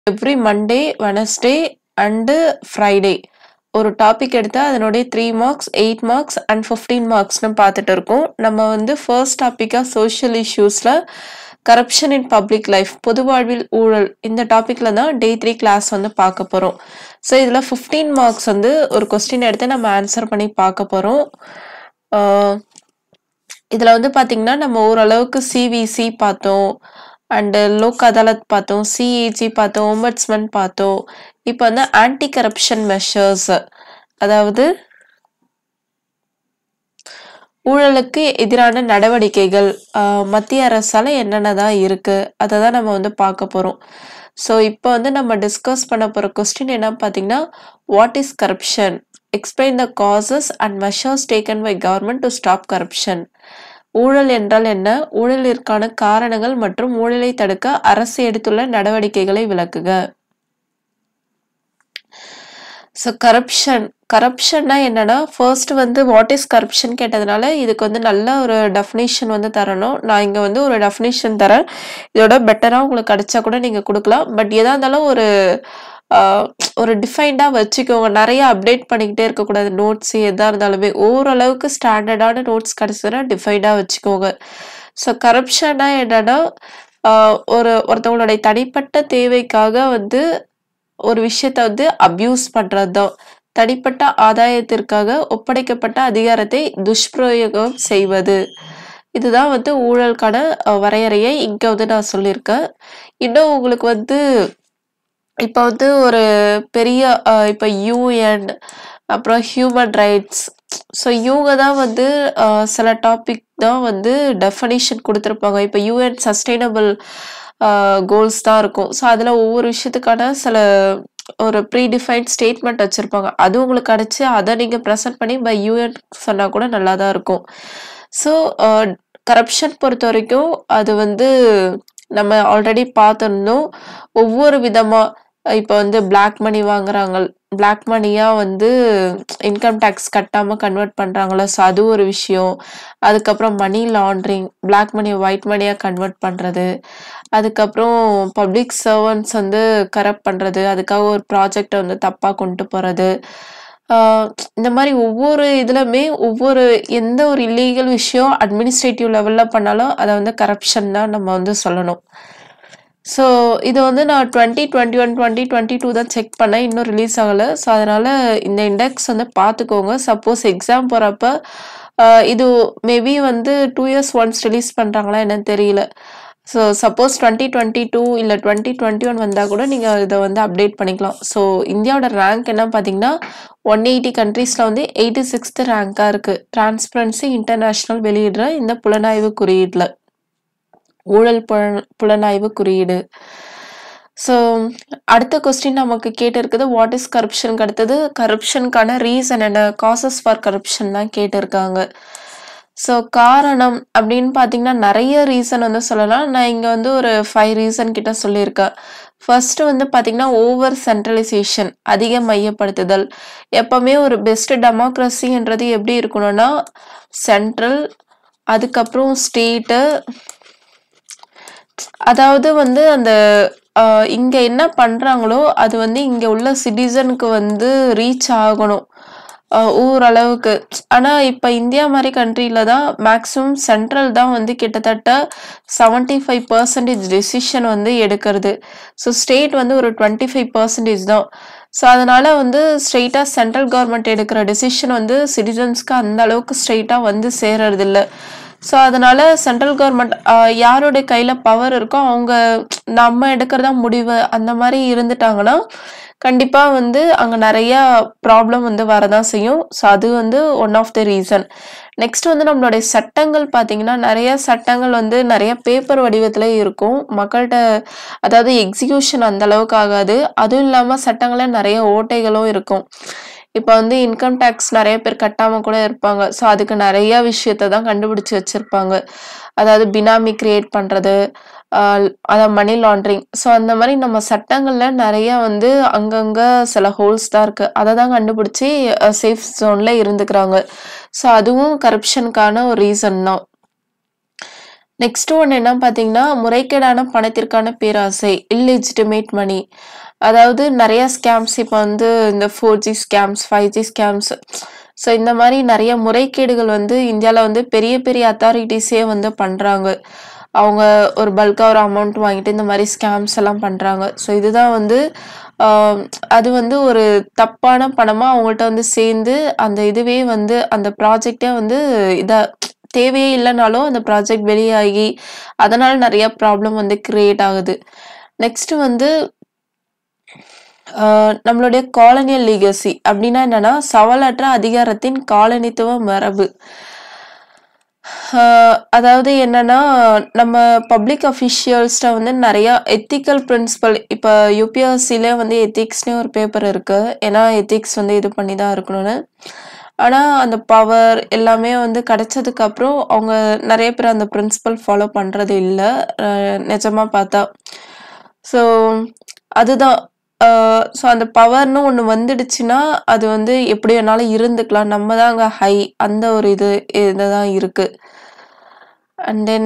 Every Monday Wednesday and Friday ஒரு topic எடுத்தால் அதனுடைய three marks eight marks and fifteen மார்க்ஸ்னு பார்த்துட்டு இருக்கோம் நம்ம வந்து ஃபர்ஸ்ட் டாப்பிக்காக சோஷியல் இஷ்யூஸில் கரப்ஷன் இன் பப்ளிக் லைஃப் பொது வாழ்வில் ஊழல் இந்த டாப்பிக்கில் தான் டே த்ரீ கிளாஸ் வந்து பார்க்க போகிறோம் ஸோ இதில் ஃபிஃப்டீன் மார்க்ஸ் வந்து ஒரு கொஸ்டின் எடுத்து நம்ம ஆன்சர் பண்ணி பார்க்க போகிறோம் இதில் வந்து பார்த்திங்கன்னா நம்ம ஓரளவுக்கு சிவிசி பார்த்தோம் அண்டு லோக் அதாலத் பார்த்தோம் சிஏஜி பார்த்தோம் ஒம்பட்ஸ்மன் பார்த்தோம் இப்போ வந்து ஆன்டி கரப்ஷன் மெஷர்ஸ் அதாவது ஊழலுக்கு எதிரான நடவடிக்கைகள் ஆஹ் மத்திய அரசால என்னென்னதான் இருக்கு அதை தான் நம்ம வந்து பார்க்க போறோம் ஸோ இப்போ வந்து நம்ம டிஸ்கஸ் பண்ண போற கொஸ்டின் என்ன பார்த்தீங்கன்னா what is corruption explain the causes and measures taken by government to stop corruption ஊழல் என்றால் என்ன ஊழலிற்கான காரணங்கள் மற்றும் ஊழலை தடுக்க அரசு எடுத்துள்ள நடவடிக்கைகளை விளக்குக ஸோ கரப்ஷன் கரப்ஷன்னா என்னன்னா ஃபர்ஸ்ட் வந்து வாட் இஸ் கரப்ஷன் கேட்டதுனால இதுக்கு வந்து நல்ல ஒரு டெஃபினேஷன் வந்து தரணும் நான் இங்கே வந்து ஒரு டெஃபினேஷன் தரேன் இதோட பெட்டராக உங்களுக்கு கிடைச்சா கூட நீங்கள் கொடுக்கலாம் பட் எதா இருந்தாலும் ஒரு ஆஹ், ஒரு டிஃபைன்டாக வச்சுக்கோங்க நிறைய அப்டேட் பண்ணிக்கிட்டே இருக்கக்கூடாது நோட்ஸ் எதாக இருந்தாலுமே ஓரளவுக்கு ஸ்டாண்டர்டான நோட்ஸ் கிடச்சதுன்னா டிஃபைன்டாக வச்சுக்கோங்க ஸோ கரப்ஷன்னா என்னன்னா ஆஹ், ஒரு ஒருத்தவங்களுடைய தனிப்பட்ட தேவைக்காக வந்து ஒரு விஷயத்த வந்து அபியூஸ் பண்றது தான் தனிப்பட்ட ஆதாயத்திற்காக ஒப்படைக்கப்பட்ட அதிகாரத்தை துஷ்பிரயோகம் செய்வது இதுதான் வந்து ஊழலுக்கான அஹ், வரையறையை இங்க வந்து நான் சொல்லியிருக்கேன் இன்னும் உங்களுக்கு வந்து இப்போ வந்து ஒரு பெரிய அஹ், இப்போ யூஎன் அப்புறம் ஹியூமன் ரைட்ஸ் ஸோ இவங்க தான் வந்து அஹ், சில டாபிக் தான் வந்து டெஃபனிஷன் கொடுத்துருப்பாங்க இப்போ யூஎன் சஸ்டைனபிள் கோல்ஸ் தான் இருக்கும் ஸோ அதில் ஒவ்வொரு விஷயத்துக்கான சில ஒரு ப்ரீ டிஃபைன்ட் ஸ்டேட்மெண்ட் வச்சுருப்பாங்க அது உங்களுக்கு கிடச்சி அதை நீங்கள் ப்ரெசென்ட் பண்ணி பை யூஎன் சொன்னால் கூட நல்லா தான் இருக்கும் ஸோ கரப்ஷன் பொறுத்த வரைக்கும் அது வந்து நம்ம ஆல்ரெடி பார்த்துருந்தோம் ஒவ்வொரு விதமாக இப்போ வந்து பிளாக் மணி வாங்குறாங்க பிளாக் மணியாக வந்து இன்கம் டேக்ஸ் கட்டாமல் கன்வெர்ட் பண்ணுறாங்களா ஸோ அது ஒரு விஷயம் அதுக்கப்புறம் மணி லாண்ட்ரிங் பிளாக் மணியை ஒயிட் மணியாக கன்வெர்ட் பண்ணுறது அதுக்கப்புறம் பப்ளிக் சர்வன்ட்ஸ் வந்து கரப்ட் பண்ணுறது அதுக்காக ஒரு ப்ராஜெக்டை வந்து தப்பாக கொண்டு போகிறது இந்த மாதிரி ஒவ்வொரு இதுலையுமே ஒவ்வொரு எந்த ஒரு இல்லீகல் விஷயம் அட்மினிஸ்ட்ரேட்டிவ் லெவலில் பண்ணாலும் அதை வந்து கரப்ஷன் தான் நம்ம வந்து சொல்லணும் ஸோ இது வந்து நான் twenty twenty one twenty twenty two தான் செக் பண்ணேன் இன்னும் ரிலீஸ் ஆகலை ஸோ அதனால் இந்த இண்டெக்ஸ் வந்து பார்த்துக்கோங்க சப்போஸ் எக்ஸாம் போகிறப்ப இது மேபி வந்து டூ இயர்ஸ் ஒன்ஸ் ரிலீஸ் பண்ணுறாங்களா என்னன்னு தெரியல so suppose twenty twenty two இல்லை டுவெண்ட்டி டுவெண்ட்டி ஒன் வந்தால் கூட நீங்கள் இதை வந்து அப்டேட் பண்ணிக்கலாம் ஸோ இந்தியாவோட ரேங்க் என்ன பார்த்தீங்கன்னா ஒன் எயிட்டி கண்ட்ரீஸில் வந்து எயிட்டி சிக்ஸ்த் ரேங்காக இருக்குது டிரான்ஸ்பரன்சி இன்டர்நேஷ்னல் வெளியிடுற இந்த புலனாய்வு குறியீட்டில் ஊழல் புலன் புலனாய்வு குறியீடு ஸோ அடுத்த கொஸ்டின் நமக்கு கேட்டிருக்குது வாட் இஸ் கரப்ஷனுக்கு அடுத்தது கரப்ஷனுக்கான ரீசன் என்ன காசஸ் ஃபார் கரப்ஷன் தான் கேட்டிருக்காங்க ஸோ காரணம் அப்படின்னு பார்த்தீங்கன்னா நிறைய ரீசன் வந்து சொல்லலாம் நான் இங்கே வந்து ஒரு ஃபைவ் ரீசன் கிட்ட சொல்லியிருக்கேன் ஃபர்ஸ்ட் வந்து பார்த்தீங்கன்னா ஓவர் சென்ட்ரலைசேஷன் அதிக மையப்படுத்துதல் எப்பவுமே ஒரு பெஸ்ட் டெமோக்ரஸின்றது எப்படி இருக்கணும்னா சென்ட்ரல் அதுக்கப்புறம் ஸ்டேட்டு அதாவது வந்து அந்த ஆஹ், இங்க என்ன பண்றாங்களோ அது வந்து இங்க உள்ள சிட்டிசனுக்கு வந்து ரீச் ஆகணும் ஆஹ், ஓரளவுக்கு ஆனா இப்ப இந்தியா மாதிரி கண்ட்ரில தான் மேக்ஸிமம் சென்ட்ரல் தான் வந்து கிட்டத்தட்ட 75% ஃபைவ் பர்சன்டேஜ் டெசிஷன் வந்து எடுக்கிறது ஸோ ஸ்டேட் வந்து ஒரு டுவெண்ட்டி ஃபைவ் பர்சன்டேஜ் தான் ஸோ அதனால வந்து ஸ்ட்ரெயிட்டாக சென்ட்ரல் கவர்மெண்ட் எடுக்கிற டெசிஷன் வந்து சிட்டிசன்ஸ்க்கு அந்த அளவுக்கு ஸ்ட்ரெயிட்டாக வந்து சேர்றது இல்ல ஸோ அதனால சென்ட்ரல் கவர்மெண்ட் யாருடைய கையில் பவர் இருக்கோ அவங்க நம்ம எடுக்கிறதா முடிவு அந்த மாதிரி இருந்துட்டாங்கன்னா கண்டிப்பாக வந்து அங்கே நிறையா ப்ராப்ளம் வந்து வரதான் செய்யும் ஸோ அது வந்து one of the reason next வந்து நம்மளுடைய சட்டங்கள் பார்த்தீங்கன்னா நிறைய சட்டங்கள் வந்து நிறைய பேப்பர் வடிவத்தில் இருக்கும் மக்கள்கிட்ட அதாவது எக்ஸிக்யூஷன் அந்த அளவுக்கு ஆகாது அதுவும் இல்லாமல் சட்டங்கள நிறைய ஓட்டைகளும் இருக்கும் இப்போ வந்து இன்கம் டேக்ஸ் நிறைய பேர் கட்டாமல் கூட இருப்பாங்க ஸோ அதுக்கு நிறைய விஷயத்த தான் கண்டுபிடிச்சு வச்சிருப்பாங்க அதாவது பினாமி கிரியேட் பண்ணுறது அதான் மணி லாண்ட்ரிங் ஸோ அந்த மாதிரி நம்ம சட்டங்கள்ல நிறைய வந்து அங்கங்க சில ஹோல்ஸ் தான் இருக்கு அதை தான் கண்டுபிடிச்சி சேஃப் ஜோன்ல இருந்துக்கிறாங்க ஸோ அதுவும் கரப்ஷனுக்கான ஒரு ரீசன் தான் நெக்ஸ்ட் ஒன் என்ன பார்த்தீங்கன்னா, முறைகேடான பணத்திற்கான பேராசை இல்லிஜிட்டிமேட் மனி. அதாவது நெறைய ஸ்கேம்ஸ் இப்ப வந்து இந்த 4G scams, 5G scams so இந்த மாரி நெறைய முறைகேடுகள் வந்து இந்தியால வந்து பெரிய பெரிய அத்தாரிட்டீஸே வந்து பண்றாங்க. அவங்க ஒரு பல்க்கா ஒரு அமௌண்ட் வாங்கிட்டு இந்த மாரி ஸ்கேம்ஸ் எல்லாம் பண்றாங்க. ஸோ இதுதான் வந்து அ அது வந்து ஒரு தப்பான பணமா அவங்கள்ட்ட வந்து சேர்ந்து, அந்த இதுவே வந்து அந்த ப்ராஜெக்ட்டே வந்து இதா தேவையே இல்லனாலும் அந்த ப்ராஜெக்ட் வெளியாகி, அதனால நெறைய ப்ராப்ளம் வந்து கிரியேட் ஆகுது. நெக்ஸ்ட் வந்து அ நம்மளுடைய காலனியல் லீகசி அப்டின்னா என்னன்னா, சவாலற்ற அதிகாரத்தின் காலனித்துவ மரபு. அ அதாவது என்னன்னா, நம்ம பப்ளிக் அஃபிஷியல்ஸ்ட்ட வந்து நெறைய எத்திக்கல் பிரின்சிபல் இப்ப யுபிஎஸ்சிலே வந்து எத்திக்ஸ்ன்னு ஒரு பேப்பர் இருக்கு. ஏன்னா எத்திக்ஸ் வந்து இது பண்ணி தான் இருக்கணும்னு. ஆனா அந்த பவர் எல்லாமே வந்து கிடைச்சதுக்கு அப்புறம், அவங்க நெறைய பேர் அந்த பிரின்சிபல் ஃபாலோ பண்றது இல்ல. அ நிஜமா பார்த்தா. ஸோ அதுதான். அ ஸோ அந்த பவர்ன்னு ஒண்ணு வந்துடுச்சுன்னா, அது வந்து எப்படி வேணாலும் இருந்துக்கலாம். நம்ம தான் அங்க ஹை அந்த ஒரு இது இதுதான் இருக்கு. அண்ட் தென்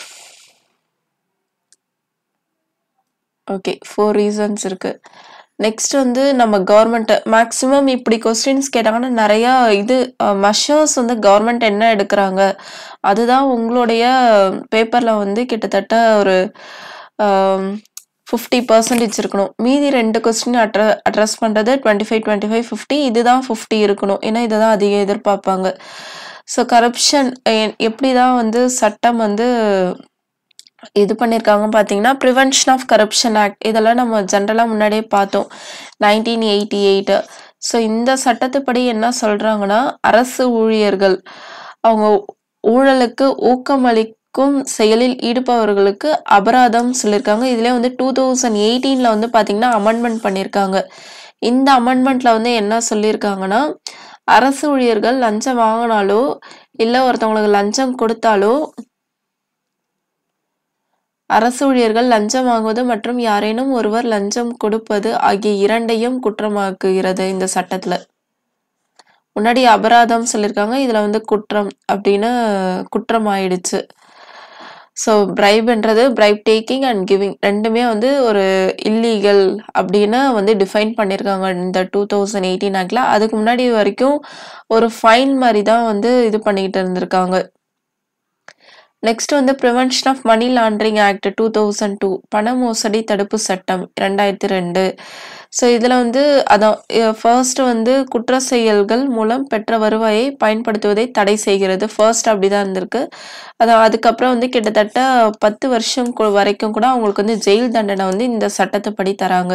ஓகே 4 ரீசன்ஸ் இருக்கு. நெக்ஸ்ட் வந்து நம்ம கவர்மெண்ட் மேக்ஸிமம் இப்படி கொஸ்டின்ஸ் கேட்டாங்கன்னா, நெறையா இது அ மெஷர்ஸ் வந்து கவர்மெண்ட் என்ன எடுக்குறாங்க? அதுதான் உங்களுடைய பேப்பர்ல வந்து கிட்டத்தட்ட ஒரு அ 50% இருக்கணும். மீதி 2 கொஸ்டின் அட்ர அட்ரஸ் பண்றது 25, 25, 50 இதுதான் 50 இருக்கணும். ஏன்னா இத தான் அதிகம் எதிர்பார்ப்பாங்க. ஸோ கரப்ஷன் எ எப்படி தான் வந்து சட்டம் வந்து இது பண்ணியிருக்காங்க பார்த்தீங்கன்னா, பிரிவென்ஷன் ஆஃப் கரப்ஷன் ஆக்ட் இதெல்லாம் நம்ம ஜெனரலா முன்னாடியே பார்த்தோம். 1988 ஸோ இந்த சட்டத்துப்படி என்ன சொல்றாங்கன்னா, அரசு ஊழியர்கள் அவங்க ஊழலுக்கு ஊக்கமளிக்கும் செயலில் ஈடுபவர்களுக்கு அபராதம் சொல்லியிருக்காங்க. இதுலயே வந்து 2018ல வந்து பார்த்தீங்கன்னா, அமெண்ட்மென்ட் பண்ணியிருக்காங்க. இந்த அமெண்ட்மென்ட்ல வந்து என்ன சொல்லியிருக்காங்கன்னா, அரசு ஊழியர்கள் லஞ்சம் வாங்குனாலோ, இல்ல ஒருத்தவங்களுக்கு லஞ்சம் கொடுத்தாலோ அரசு ஊழியர்கள் லஞ்சம் வாங்குவது மற்றும் யாரேனும் ஒருவர் லஞ்சம் கொடுப்பது ஆகிய இரண்டையும் குற்றமாக்குகிறது இந்த சட்டத்துல. முன்னாடி அபராதம் சொல்லியிருக்காங்க. இதுல வந்து குற்றம் அப்படின்னு குற்றம் ஆயிடுச்சு. ஸோ பிரைப்ன்றது பிரைப் டேக்கிங் அண்ட் கிவிங் 2மே வந்து ஒரு இல்லீகல் அப்படின்னு வந்து டிஃபைன் பண்ணியிருக்காங்க இந்த 2018 ஆக்ட்ல. அதுக்கு முன்னாடி வரைக்கும் ஒரு ஃபைன் மாரி தான் வந்து இது பண்ணிட்டு இருந்திருக்காங்க. நெக்ஸ்ட் வந்து prevention of money laundering act 2002 பண மோசடி தடுப்பு சட்டம் 2002 ஸோ இதுல வந்து அதான் எ ஃபர்ஸ்ட் வந்து குற்ற செயல்கள் மூலம் பெற்ற வருவாயை பயன்படுத்துவதை தடை செய்கிறது. ஃபர்ஸ்ட் அப்படிதான் இருந்திருக்கு. அதான் அதுக்கப்புறம் வந்து கிட்டத்தட்ட 10 வருஷம் கு வரைக்கும் கூட அவங்களுக்கு வந்து ஜெயில் தண்டனை வந்து இந்த சட்டத்துப்படி தராங்க.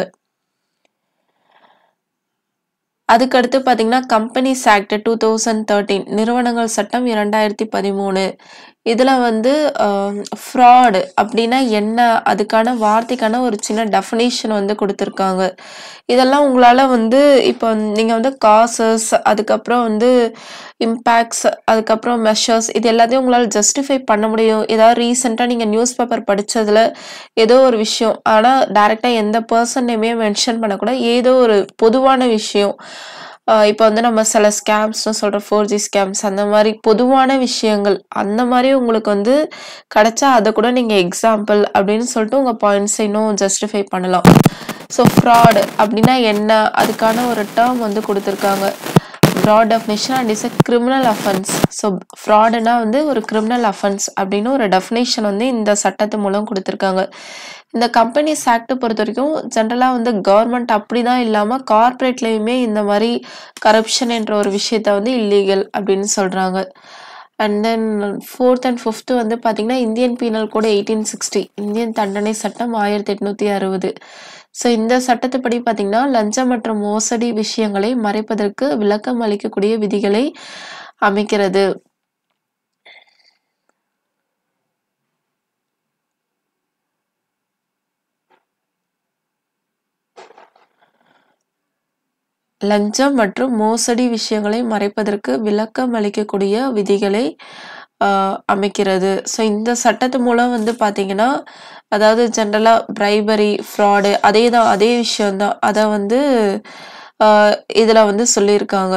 அதுக்கடுத்து பார்த்தீங்கன்னா, கம்பெனிஸ் ஆக்ட் 2013 நிறுவனங்கள் சட்டம் 2013 இதுல வந்து அ ஃப்ராட் அப்படின்னா என்ன? அதுக்கான வார்த்தைக்கான ஒரு சின்ன டெஃபினிஷன் வந்து குடுத்திருக்காங்க. இதெல்லாம் உங்களால வந்து இப்ப நீங்க வந்து காசஸ் அதுக்கப்புறம் வந்து இம்பேக்ட்ஸ் அதுக்கப்புறம் மெஷர்ஸ் இது எல்லாத்தையும் உங்களால ஜஸ்டிஃபை பண்ண முடியும். ஏதாவது ரீசென்ட்டா நீங்க நியூஸ் பேப்பர் படிச்சதுல ஏதோ ஒரு விஷயம். ஆனா டைரக்ட்டா எந்த பெர்சன் நேமையும் மென்ஷன் பண்ணக்கூடாது. ஏதோ ஒரு பொதுவான விஷயம். அ இப்ப வந்து நம்ம சில ஸ்கேம்ஸ்ன்னு சொல்றோம். 4G ஸ்கேம்ஸ் அந்த மாரி பொதுவான விஷயங்கள். அந்த மாரி உங்களுக்கு வந்து கிடைச்சா அத கூட நீங்க எக்ஸாம்பிள் அப்படின்னு சொல்லிட்டு உங்க பாயிண்ட்ஸ இன்னும் ஜஸ்டிஃபை பண்ணலாம். ஸோ ஃப்ராட் அப்படின்னா என்ன? அதுக்கான ஒரு டெர்ம் வந்து குடுத்திருக்காங்க. Broad definition and is a criminal offence. So ஃப்ராடுன்னா வந்து ஒரு கிரிமினல் அஃபென்ஸ் அப்படின்னு ஒரு டெஃபினிஷன் வந்து இந்த சட்டத்து மூலம் குடுத்திருக்காங்க. இந்த கம்பெனிஸ் ஆக்ட் பொறுத்தவரைக்கும் ஜெனரலா வந்து கவர்மெண்ட் அப்படிதான் இல்லாம கார்ப்பரேட்லயுமே இந்த மாரி கரப்ஷன் என்ற ஒரு விஷயத்த வந்து இல்லீகல் அப்படின்னு சொல்றாங்க. அண்ட் தென் 4த் அண்ட் 5த் வந்து பார்த்தீங்கன்னா, இந்தியன் பீனல் கோட் 1860 இந்தியன் தண்டனை சட்டம் 1860 ஸோ இந்த சட்டத்துப்படி பார்த்தீங்கன்னா, லஞ்சம் மற்றும் மோசடி விஷயங்களை மறைப்பதற்கு விளக்கம் அளிக்கக்கூடிய விதிகளை அமைக்கிறது. லஞ்சம் மற்றும் மோசடி விஷயங்களை மறைப்பதற்கு விளக்கம் அளிக்கக்கூடிய விதிகளை அ அமைக்கிறது. ஸோ இந்த சட்டத்து மூலம் வந்து பார்த்தீங்கன்னா, அதாவது ஜெனரலா பிரைபரி, ஃப்ராடு அதேதான் அதே விஷயம் தான். அத வந்து அ இதுல வந்து சொல்லியிருக்காங்க.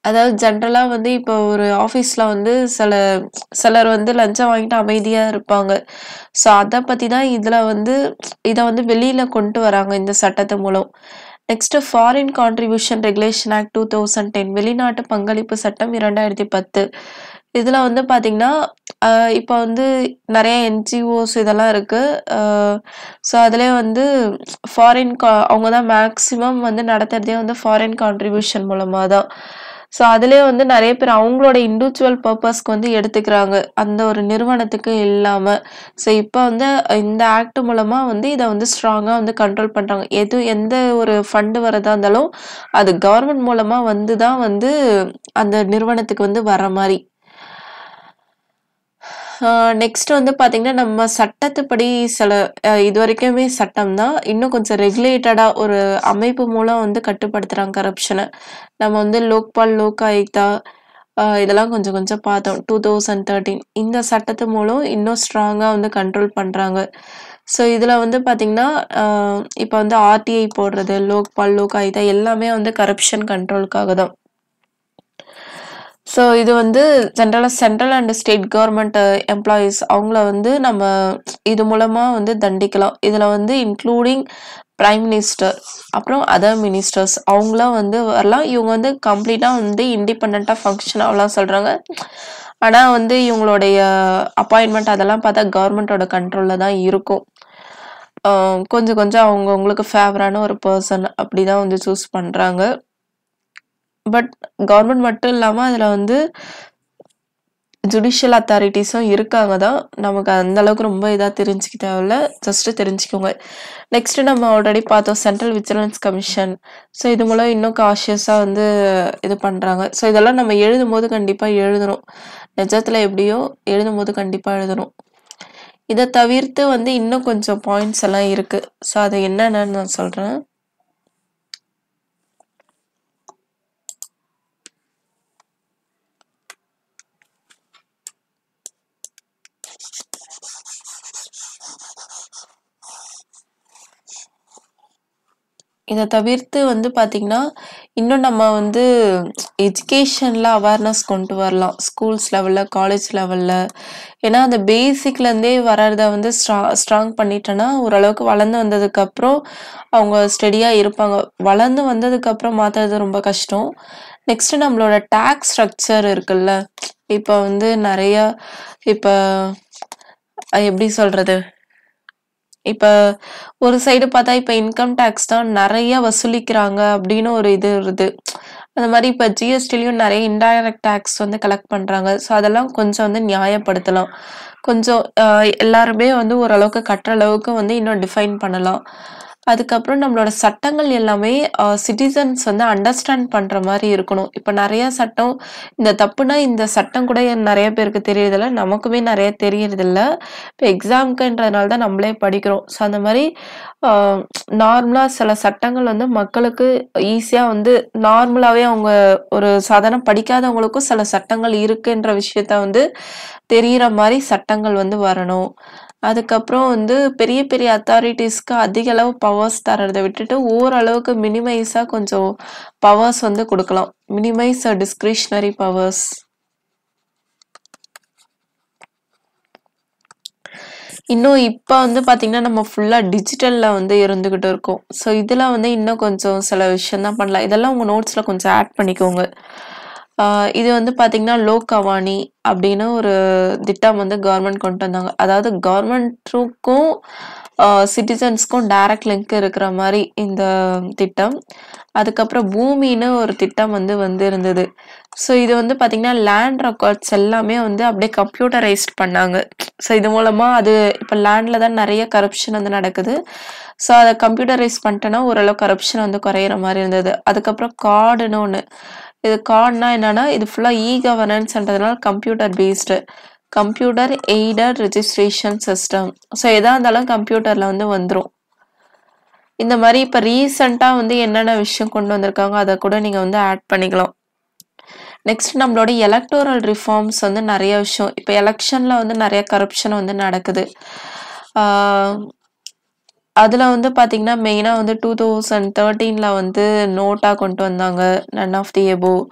அதாவது ஜென்ரலா வந்து இப்போ ஒரு ஆஃபீஸ்ல வந்து சில சிலர் வந்து லஞ்சம் வாங்கிட்டு அமைதியா இருப்பாங்க. ஸோ அத பத்தி தான் இதுல வந்து இத வந்து வெளியில கொண்டு வராங்க இந்த சட்டத்து மூலம். Next foreign contribution regulation act 2010 வெளிநாட்டு பங்களிப்பு சட்டம் 2010 இதுல வந்து பாத்தீங்கன்னா, அ இப்ப வந்து நெறைய என்ஜிஓஸ் இதெல்லாம் இருக்கு. அ ஸோ அதிலயே வந்து ஃபாரின் கா அவங்க தான் மேக்ஸிமம் வந்து நடத்துறதே வந்து ஃபாரின் கான்ட்ரிபியூஷன் மூலமா தான். ஸோ அதிலயே வந்து நெறைய பேர் அவங்களோட இண்டிவிஜுவல் பர்ப்பஸ்க்கு வந்து எடுத்துக்கிறாங்க. அந்த ஒரு நிறுவனத்துக்கு இல்லாம. ஸோ இப்ப வந்து இந்த ஆக்ட் மூலமா வந்து இத வந்து ஸ்ட்ராங்கா வந்து கண்ட்ரோல் பண்றாங்க. எது எந்த ஒரு ஃபண்ட் வரதா இருந்தாலும், அது கவர்ன்மெண்ட் மூலமா வந்து தான் வந்து அந்த நிறுவனத்துக்கு வந்து வர்ற மாரி. ஆ நெக்ஸ்ட் வந்து பாத்தீங்கன்னா, நம்ம சட்டத்துப்படி சில அ இதுவரைக்குமே சட்டம் தான். இன்னும் கொஞ்சம் ரெகுலேட்டடா ஒரு அமைப்பு மூலம் வந்து கட்டுப்படுத்துறாங்க கரப்ஷன. நம்ம வந்து லோக்பால், லோக் ஆயுக்தா அ இதெல்லாம் கொஞ்சம் கொஞ்சம் பார்த்தோம். 2013 இந்த சட்டத்து மூலம் இன்னும் ஸ்ட்ராங்கா வந்து கண்ட்ரோல் பண்றாங்க. ஸோ இதுல வந்து பாத்தீங்கன்னா, அ இப்ப வந்து ஆர்டிஐ போடுறது, லோக்பால், லோக் ஆயுக்தா எல்லாமே வந்து கரப்ஷன் கண்ட்ரோலுக்காக தான். ஸோ இது வந்து ஜென்ரலா central and state government employees அவங்கள வந்து நம்ம இது மூலமா வந்து தண்டிக்கலாம். இதுல வந்து இன்க்ளூடிங் பிரைம் மினிஸ்டர், அப்புறம் அதர் மினிஸ்டர்ஸ் அவங்கலாம் வந்து வரலாம். இவங்க வந்து கம்ப்ளீட்டா வந்து இண்டிபெண்டன்ட்டா ஃபங்ஷன் ஆவலாம் சொல்றாங்க. ஆனா வந்து இவங்களுடைய அப்பாயின்ட்மென்ட் அதெல்லாம் பார்த்தா கவர்ன்மென்ட்டோட கண்ட்ரோல்ல தான் இருக்கும். அ கொஞ்சம் கொஞ்சம் அவங்கவங்களுக்கு ஃபேவரான ஒரு பெர்சன் அப்படிதான் வந்து சூஸ் பண்றாங்க. பட் கவர்ன்மென்ட் மட்டும் இல்லாம அதுல வந்து ஜுடிஷியல் அத்தாரிட்டீஸும் இருக்காங்க தான். நமக்கு அந்த அளவுக்கு ரொம்ப இதா தெரிஞ்சுக்க தேவையில்ல. ஜஸ்ட் தெரிஞ்சுக்கோங்க. நெக்ஸ்ட் நம்ம ஆல்ரெடி பார்த்தோம் சென்ட்ரல் விஜிலன்ஸ் கமிஷன். ஸோ இது மூலம் இன்னும் காஷியஸா வந்து இது பண்றாங்க. ஸோ இதெல்லாம் நம்ம எழுதும்போது கண்டிப்பா எழுதணும். நிஜத்துல எப்படியோ எழுதும்போது கண்டிப்பா எழுதணும். இத தவிர்த்து வந்து இன்னும் கொஞ்சம் பாயிண்ட்ஸ் எல்லாம் இருக்கு. ஸோ அது என்னென்னன்னு நான் சொல்றேன். இத தவிர்த்து வந்து பாத்தீங்கன்னா, இன்னும் நம்ம வந்து எஜுகேஷன்ல அவேர்னஸ் கொண்டு வரலாம். ஸ்கூல்ஸ் லெவல்ல, காலேஜ் லெவல்ல. ஏன்னா அந்த பேசிக்ல இருந்தே வர்றத வந்து ஸ்ட்ரா ஸ்ட்ராங் பண்ணிட்டோம்னா, ஓரளவுக்கு வளர்ந்து வந்ததுக்கப்புறம் அவங்க ஸ்டெடியா இருப்பாங்க. வளர்ந்து வந்ததுக்கப்புறம் மாத்துறது ரொம்ப கஷ்டம். நெக்ஸ்ட் நம்மளோட டாக்ஸ் ஸ்ட்ரக்சர் இருக்குல்ல. இப்ப வந்து நெறைய இப்ப எப்படி சொல்றது? இப்ப ஒரு சைடு பார்த்தா இப்ப இன்கம் டாக்ஸ் தான் நெறைய வசூலிக்கிறாங்க அப்படின்னு ஒரு இது வருது. அந்த மாரி இப்ப ஜிஎஸ்டிலயும் நெறைய இன்டைரக்ட் டாக்ஸ் வந்து கலெக்ட் பண்றாங்க. ஸோ அதெல்லாம் கொஞ்சம் வந்து நியாயப்படுத்தலாம். கொஞ்சம் அ எல்லாருமே வந்து ஓரளவுக்கு கட்டுற அளவுக்கு வந்து இன்னும் டிஃபைன் பண்ணலாம். அதுக்கப்புறம் நம்மளோட சட்டங்கள் எல்லாமே அ சிட்டிசன்ஸ் வந்து அண்டர்ஸ்டாண்ட் பண்ற மாரி இருக்கணும். இப்ப நெறைய சட்டம் இந்த தப்புனா இந்த சட்டம் கூட நெறைய பேருக்கு தெரியறதில்ல. நமக்குமே நெறைய தெரியறதில்ல. இப்ப எக்ஸாம்க்குன்றதுனால தான் நம்மளே படிக்கிறோம். ஸோ அந்த மாரி அ நார்மலா சில சட்டங்கள் வந்து மக்களுக்கு ஈஸியா வந்து நார்மலாவே அவங்க ஒரு சாதாரண படிக்காதவங்களுக்கும் சில சட்டங்கள் இருக்குன்ற விஷயத்த வந்து தெரியிற மாரி சட்டங்கள் வந்து வரணும். அதுக்கப்புறம் வந்து பெரிய பெரிய அத்தாரிட்டீஸ்க்கு அதிக அளவு பவர்ஸ் தர்றத விட்டுட்டு ஓரளவுக்கு மினிமைஸா கொஞ்சம் பவர்ஸ் வந்து குடுக்கலாம். Minimise discretionary powers. இன்னும் இப்ப வந்து பாத்தீங்கன்னா, நம்ம ஃபுல்லா டிஜிட்டல்ல வந்து இருந்துகிட்டு இருக்கோம். ஸோ இதுல வந்து இன்னும் கொஞ்சம் சில விஷயம் தான் பண்ணலாம். இதெல்லாம் உங்க நோட்ஸ்ல கொஞ்சம் ஆட் பண்ணிக்கோங்க. ஆ இது வந்து பாத்தீங்கன்னா, லோக் அவானி அப்படின்னு ஒரு திட்டம் வந்து கவர்ன்மெண்ட் கொண்டு வந்தாங்க. அதாவது கவர்ன்மெண்ட்டுக்கும் அ சிட்டிசன்ஸ்க்கும் டைரக்ட் லிங்க் இருக்கிற மாரி இந்த திட்டம். அதுக்கப்புறம் பூமின்னு ஒரு திட்டம் வந்து வந்திருந்தது. ஸோ இது வந்து பாத்தீங்கன்னா, லேண்ட் ரெக்கார்ட்ஸ் எல்லாமே வந்து அப்படியே கம்ப்யூட்டரைஸ்ட் பண்ணாங்க. ஸோ இது மூலமா அது இப்ப லேண்ட்ல தான் நெறைய கரப்ஷன் வந்து நடக்குது. ஸோ அத கம்ப்யூட்டரைஸ் பண்ணிட்டோம்னா ஓரளவு கரப்ஷன் வந்து குறையிற மாரி இருந்தது. அதுக்கப்புறம் கார்டுன்னு ஒண்ணு. இது கார்ட்னா என்னன்னா, இது ஃபுல்லா இ கவர்னன்ஸ்ன்றதுனால computer based. Computer aided registration system. So எதா இருந்தாலும் கம்ப்யூட்டர்ல வந்து வந்துரும். இந்த மாரி இப்ப ரீசென்ட்டா வந்து என்னென்ன விஷயம் கொண்டு வந்திருக்காங்க, அத கூட நீங்க வந்து ஆட் பண்ணிக்கலாம். நெக்ஸ்ட் நம்மளோட எலக்டோரல் ரிஃபார்ம்ஸ் வந்து நெறைய விஷயம். இப்ப எலக்ஷன்ல வந்து நெறைய கரப்ஷன் வந்து நடக்குது. ஆ அதுல வந்து பாத்தீங்கன்னா, மெயினா வந்து 2013ல வந்து நோட்டா கொண்டு வந்தாங்க. None of the above.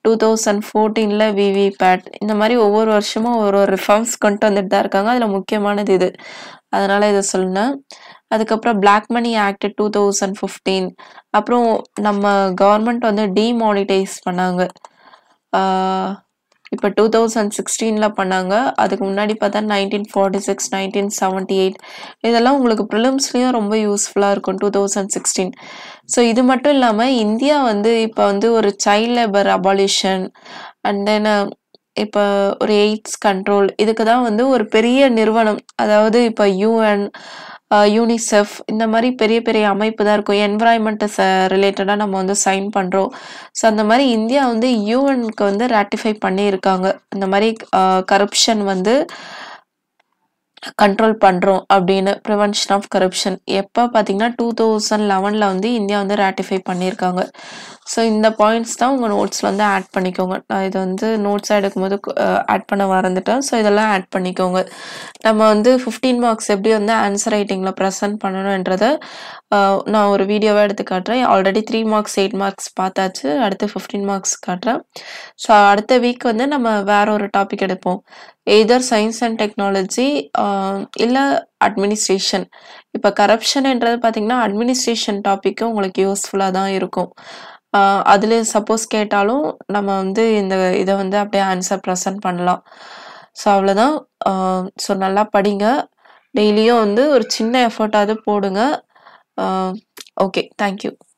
2014ல விவிபேட் இந்த மாரி ஒவ்வொரு வருஷமும் ஒரு ஒரு ரிஃபார்ம்ஸ் கொண்டு வந்துட்டு தான் இருக்காங்க. அதுல முக்கியமானது இது. அதனால இத சொன்னேன். அதுக்கப்புறம் பிளாக் மணி ஆக்ட் 2015 அப்புறம் நம்ம கவர்மெண்ட் வந்து டிமானிடைஸ் பண்ணாங்க. ஆ இப்ப 2016ல பண்ணாங்க. அதுக்கு முன்னாடி பார்த்தா 1946, 1978 இதெல்லாம் உங்களுக்கு பிரிலிம்ஸ்லயும் ரொம்ப யூஸ்ஃபுல்லா இருக்கும் 2016. ஸோ இது மட்டும் இல்லாம இந்தியா வந்து இப்ப வந்து ஒரு child labour abolition and then இப்ப ஒரு எய்ட்ஸ் கண்ட்ரோல் இதுக்கு தான் வந்து ஒரு பெரிய நிறுவனம் அதாவது இப்ப யுஎன், அ யூனிசெஃப் இந்த மாரி பெரிய பெரிய அமைப்பு தான் இருக்கும். என்வைரன்மென்ட் ச ரிலேட்டடா நம்ம வந்து சைன் பண்றோம். ஸோ அந்த மாரி இந்தியா வந்து யுஎன்க்கு வந்து ராட்டிஃபை பண்ணியிருக்காங்க. இந்த மாரி அ கரப்ஷன் வந்து கண்ட்ரோல் பண்றோம் அப்படின்னு. Prevention of corruption. எப்ப பார்த்தீங்கன்னா 2011ல வந்து இந்தியா வந்து ராட்டிஃபை பண்ணியிருக்காங்க. ஸோ இந்த பாயிண்ட்ஸ் தான் உங்க நோட்ஸ்ல வந்து ஆட் பண்ணிக்கோங்க. நான் இத வந்து நோட்ஸா எடுக்கும்போது அ ஆட் பண்ண மறந்துட்டேன். ஸோ இதெல்லாம் ஆட் பண்ணிக்கோங்க. நம்ம வந்து 15 மார்க்ஸ் எப்படி வந்து ஆன்சர் ரைட்டிங்ல பிரசன்ட் பண்ணணும்ன்றத அ நான் ஒரு வீடியோவா எடுத்து காட்டுறேன். ஆல்ரெடி 3 மார்க்ஸ், 8 மார்க்ஸ் பார்த்தாச்சு. அடுத்து 15 மார்க்ஸ் காட்டுறேன். ஸோ அடுத்த வீக் வந்து நம்ம வேற ஒரு டாபிக் எடுப்போம். எய்தர் சயன்ஸ் அண்ட் டெக்னாலஜி ஆ இல்ல அட்மினிஸ்ட்ரேஷன். இப்ப கரப்ஷன்ன்றது பார்த்தீங்கன்னா, அட்மினிஸ்ட்ரேஷன் டாபிக்கும் உங்களுக்கு யூஸ்ஃபுல்லா தான் இருக்கும். ஆ அதுல சப்போஸ் கேட்டாலும் நம்ம வந்து இந்த இத வந்து அப்படியே ஆன்சர் பிரசன்ட் பண்ணலாம். ஸோ அவ்வளோதான். ஆ ஸோ நல்லா படிங்க. டெய்லியும் வந்து ஒரு சின்ன எஃபோர்ட்டாவது போடுங்க. ஆ ஓகே. Thank you.